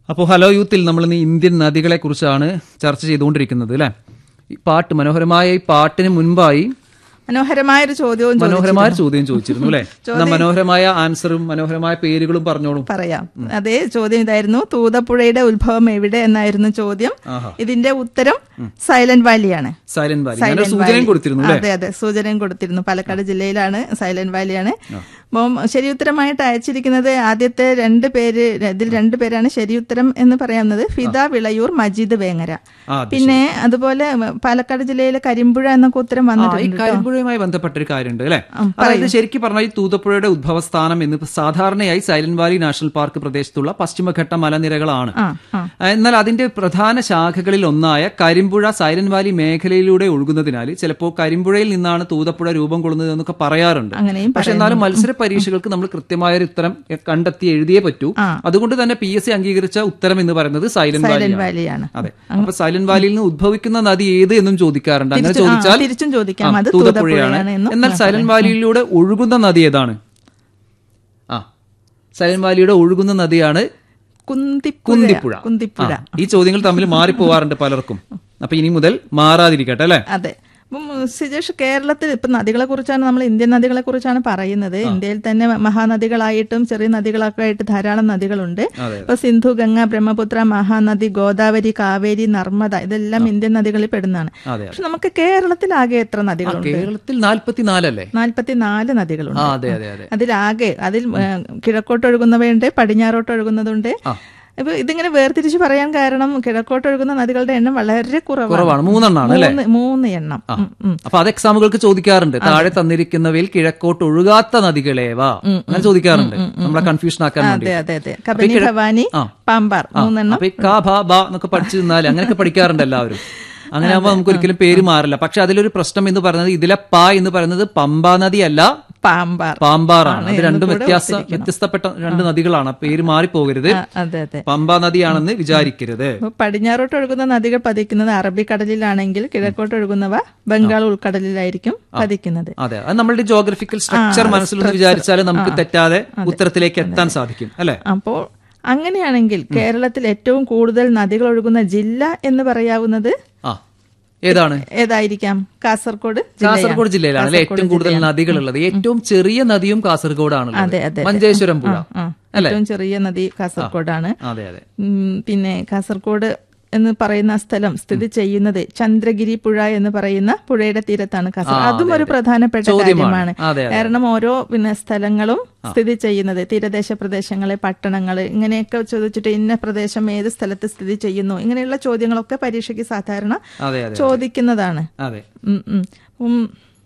അപ്പോൾ ഹലോ യൂത്തിൽ നമ്മൾ ഇന്ന് ഇന്ത്യൻ നദികളെ കുറിച്ചാണ് ചർച്ച ചെയ്തുകൊണ്ടിരിക്കുന്നത് അല്ലെ ഈ പാട്ട് മനോഹരമായ ഈ പാട്ടിന് മുൻപായി മനോഹരമായൊരു ചോദ്യവും ചോദിച്ചു. മനോഹരമായ ഒരു ചോദ്യം ചോദിച്ചിരുന്നു അല്ലെ എന്നാ മനോഹരമായ ആൻസറും മനോഹരമായ പേരുകളും പറഞ്ഞോളൂ പറയാം അതേ ചോദ്യം ഇതായിരുന്നു തൂതപ്പുഴയുടെ ഉത്ഭവം എവിടെ എന്നായിരുന്നു ചോദ്യം ആഹാ. ഇതിന്റെ ഉത്തരം സൈലന്റ് വാലിയാണ് സൈലന്റ് വാലി ഞാനൊരു സൈലന്റ് സൂചനയും വാലി. കൊടുത്തിരുന്നു അല്ലെ അതെ അതെ സൂചനയും കൊടുത്തിരുന്നു പാലക്കാട് ജില്ലയിലാണ് സൈലന്റ് വാലിയാണ് അപ്പം ശരി ഉത്തരമായിട്ട് അയച്ചിരിക്കുന്നത് ആദ്യത്തെ രണ്ട് പേര് ഇതിൽ രണ്ട് പേരാണ് ശരി ഉത്തരം എന്ന് പറയാവുന്നത് ഫിദ വിളയൂർ മജീദ് വേങ്ങര ആ, അത് പിന്നെ അതുപോലെ പാലക്കാട് ജില്ലയിലെ കരിമ്പുഴ എന്നൊക്കെ ഉത്തരം ആ, ഈ വന്നിട്ടുണ്ട് കരിമ്പുഴയുമായി ബന്ധപ്പെട്ട ഒരു കാര്യമുണ്ട് അല്ലെ അതായത് ശരിക്കും പറഞ്ഞാൽ ഈ തൂതപ്പുഴയുടെ ഉദ്ഭവസ്ഥാനം എന്ന് സാധാരണയായി സൈലന്റ് വാലി നാഷണൽ പാർക്ക് പ്രദേശത്തുള്ള പശ്ചിമഘട്ട മലനിരകളാണ് ആ ആ എന്നാൽ അതിന്റെ പ്രധാന ശാഖകളിൽ ഒന്നായ കരിമ്പുഴ സൈലന്റ് വാലി മേഖലയിലൂടെ ഒഴുകുന്നതിനാൽ ചിലപ്പോൾ കരിമ്പുഴയിൽ നിന്നാണ് തൂതപ്പുഴ രൂപം കൊള്ളുന്നത് എന്നൊക്കെ പറയാറുണ്ട് അങ്ങനെയും പക്ഷെ എന്നാലും മത്സര പരീക്ഷകൾക്ക് നമ്മൾ കൃത്യമായ ഒരു ഉത്തരം കണ്ടെത്തി എഴുതിയേ പറ്റൂ ആ. അതുകൊണ്ട് തന്നെ പി എസ് സി അംഗീകരിച്ച ഉത്തരം എന്ന് പറയുന്നത് സൈലന്റ് സൈലന്റ് വാലി വാലിയാണ് അതെ അപ്പൊ സൈലന്റ് വാലിയിൽ നിന്ന് ഉദ്ഭവിക്കുന്ന നദി ഏത് എന്നും ചോദിക്കാറുണ്ട് അങ്ങനെ തിരിച്ചും- ആ, ചോദിച്ചാൽ തിരിച്ചും ചോദിക്കാം. ആ, അത് തൂതപ്പുഴയാണ് തൂതപ്പുഴയാണ് എന്നും എന്നാൽ സൈലന്റ് വാലിയിലൂടെ ഒഴുകുന്ന നദി ഏതാണ് ആ സൈലന്റ് വാലിയുടെ ഒഴുകുന്ന നദിയാണ് കുന്തിപ്പുഴ കുന്തിപ്പുഴ കുന്തിപ്പുഴ ആ, ഈ ചോദ്യങ്ങൾ തമ്മിൽ മാറിപ്പോവാറുണ്ട് പലർക്കും അപ്പൊ ഇനി മുതൽ മാറാതിരിക്കട്ടെ അല്ലെ അതെ അപ്പം സിജേഷ് കേരളത്തിൽ ഇപ്പൊ നദികളെ കുറിച്ചാണ് നമ്മൾ ഇന്ത്യൻ നദികളെ കുറിച്ചാണ് പറയുന്നത് ഇന്ത്യയിൽ തന്നെ മഹാനദികളായിട്ടും ചെറിയ നദികളൊക്കെ ആയിട്ട് ധാരാളം നദികളുണ്ട് അതെ ഇപ്പൊ സിന്ധു ഗംഗ ബ്രഹ്മപുത്ര മഹാനദി ഗോദാവരി കാവേരി നർമ്മദ ഇതെല്ലാം ഇന്ത്യൻ നദികളിൽ പെടുന്നതാണ് അതെ പക്ഷെ നമുക്ക് കേരളത്തിൽ ആകെ എത്ര നദികളുണ്ട് കേരളത്തിൽ നാൽപ്പത്തിനാലല്ലേ നാൽപ്പത്തിനാല് നദികളുണ്ട് ആ അതെ അതെ അതെ അതിലാകെ അതിൽ ഏ, കിഴക്കോട്ട് ഒഴുകുന്നവയുണ്ട് പടിഞ്ഞാറോട്ട് ഒഴുകുന്നതുണ്ട് ആ. ഇപ്പൊ ഇതിങ്ങനെ വേർതിരിച്ച് പറയാൻ കാരണം കിഴക്കോട്ട് ഒഴുകുന്ന നദികളുടെ എണ്ണം വളരെ കുറവാണ് കുറവാണ് മൂന്നെണ്ണാണ് അല്ലെ മൂന്ന് മൂന്ന് എണ്ണം ഉം, ഉം. അപ്പൊ അത് എക്സാമുകൾക്ക് ചോദിക്കാറുണ്ട് താഴെ തന്നിരിക്കുന്നവയിൽ കിഴക്കോട്ട് ഒഴുകാത്ത നദികളേവാ അങ്ങനെ ചോദിക്കാറുണ്ട് നമ്മളെ കൺഫ്യൂഷൻ ആക്കാൻ വേണ്ടി അതെ അതെ അതെ കബനി ഭവാനി ആ. പാമ്പാർ മൂന്നെണ്ണം അപ്പൊ ഈ കാ ഭ ബ എന്നൊക്കെ പഠിച്ചു നിന്നാൽ അങ്ങനെയൊക്കെ പഠിക്കാറുണ്ട് എല്ലാവരും അങ്ങനെ ആകുമ്പോൾ നമുക്ക് ഒരിക്കലും പേര് മാറില്ല പക്ഷെ അതിലൊരു പ്രശ്നം എന്ന് പറയുന്നത് ഇതിലെ പ എന്ന് പറയുന്നത് പമ്പാ നദി അല്ല പാമ്പാർ പാമ്പാറാണ് അത് എന്ന് രണ്ടും കൂടെ വ്യത്യാസ ഓർത്തിരിക്കണം. വ്യത്യസ്തപ്പെട്ട രണ്ട് നദികളാണ് പേര് മാറിപ്പോകരുത് ആ, അതെ അതെ പമ്പാ നദിയാണെന്ന് വിചാരിക്കരുത് അപ്പൊ പടിഞ്ഞാറോട്ട് ഒഴുകുന്ന നദികൾ പതിക്കുന്നത് അറബിക്കടലിലാണെങ്കിൽ കിഴക്കോട്ട് ഒഴുകുന്നവ ബംഗാൾ ഉൾക്കടലിലായിരിക്കും പതിക്കുന്നത് അതെ അത് നമ്മളുടെ ജോഗ്രഫിക്കൽ സ്ട്രക്ചർ മനസ്സിലൊന്ന് വിചാരിച്ചാൽ നമുക്ക് തെറ്റാതെ ഉത്തരത്തിലേക്ക് എത്താൻ സാധിക്കും അല്ലെ അപ്പോൾ അങ്ങനെയാണെങ്കിൽ കേരളത്തിൽ ഏറ്റവും കൂടുതൽ നദികൾ ഒഴുകുന്ന ജില്ല എന്ന് പറയാവുന്നത് ആ ഏതാണ് ഏതായിരിക്കാം കാസർഗോഡ് ജില്ലയാണ്. കാസർഗോഡ് ജില്ലയിലാണ് അല്ലെ ഏറ്റവും കൂടുതൽ നദികളുള്ളത് ഏറ്റവും ചെറിയ നദിയും കാസർഗോഡാണുള്ളത് അതെ, അതെ, അതെ. മഞ്ചേശ്വരം പുഴ ആ, അല്ലെ ഏറ്റവും ചെറിയ നദി കാസർഗോഡാണ് അതെ അതെ ഉം, പിന്നെ കാസർഗോഡ് എന്ന് പറയുന്ന സ്ഥലം സ്ഥിതി ചെയ്യുന്നത് ചന്ദ്രഗിരി പുഴ എന്ന് പറയുന്ന പുഴയുടെ തീരത്താണ് കാസർഗോഡ് അതും ഒരു പ്രധാനപ്പെട്ട ചോദ്യമാണ്. കാര്യമാണ് അതെ, അതെ. കാരണം ഓരോ പിന്നെ സ്ഥലങ്ങളും സ്ഥിതി ചെയ്യുന്നത് തീരദേശ പ്രദേശങ്ങളെ പട്ടണങ്ങള് ഇങ്ങനെയൊക്കെ ചോദിച്ചിട്ട് ഇന്ന പ്രദേശം ഏത് സ്ഥലത്ത് സ്ഥിതി ചെയ്യുന്നു ഇങ്ങനെയുള്ള ചോദ്യങ്ങളൊക്കെ പരീക്ഷയ്ക്ക് സാധാരണ അതെ അതെ ചോദിക്കുന്നതാണ് അതെ ഉം, ഉം. ഉം.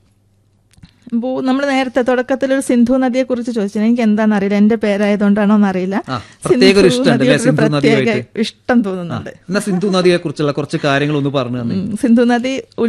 നമ്മൾ നേരത്തെ തുടക്കത്തിൽ ഒരു സിന്ധു നദിയെ കുറിച്ച് ചോദിച്ചു എനിക്ക് എന്താണെന്ന് അറിയില്ല എന്റെ പേരായതുകൊണ്ടാണോ എന്നറിയില്ല ആ, പ്രത്യേക ഒരു ഇഷ്ടം ഉണ്ടല്ലേ നദിയോടൊരു സിന്ധു പ്രത്യേക നദിയായിട്ട്? ഇഷ്ടം തോന്നുന്നുണ്ട് എന്നാ സിന്ധു നദിയെ കുറിച്ചുള്ള കുറച്ച് കാര്യങ്ങൾ ഒന്ന് പറഞ്ഞു തന്നെ ഉം. സിന്ധു നദി